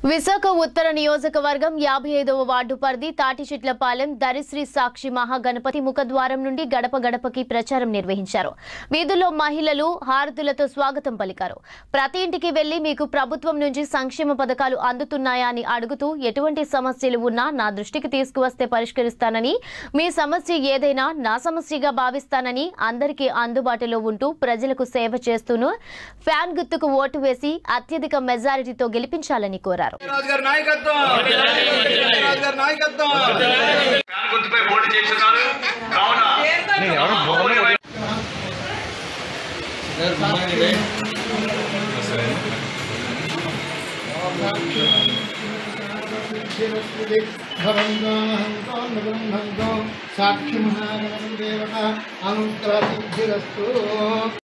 విశాఖ ఉత్తర నియోజకవర్గం యాభై ఐదవ వార్డు పరిధి తాటిచెట్లపాలెం దరిశ్రీ సాక్షి మహాగణపతి ముఖద్వారం నుండి గడప గడపకి ప్రచారం నిర్వహించారు వీధుల్లో మహిళలు హారతులతో స్వాగతం పలికారు ప్రతి ఇంటికి వెళ్లి మీకు ప్రభుత్వం నుంచి సంక్షేమ పథకాలు అందుతున్నాయా అని అడుగుతూ ఎటువంటి సమస్యలు ఉన్నా నా దృష్టికి తీసుకువస్తే పరిష్కరిస్తానని మీ సమస్య ఏదైనా నా సమస్యగా భావిస్తానని అందరికీ అందుబాటులో ఉంటూ ప్రజలకు సేవ చేస్తూను ఫ్యాన్ గుర్తుకు ఓటు వేసి అత్యధిక మెజారిటీతో గెలిపించాలని కోరారు రాజు గారి నాయకత్వం రాజు గారి నాయకత్వం ఫ్యాన్ గుర్తుపై ఓటు చేస్తున్నారు కావున సాక్షి మహాగణపతి దేవత అనుగ్రహిరస్తు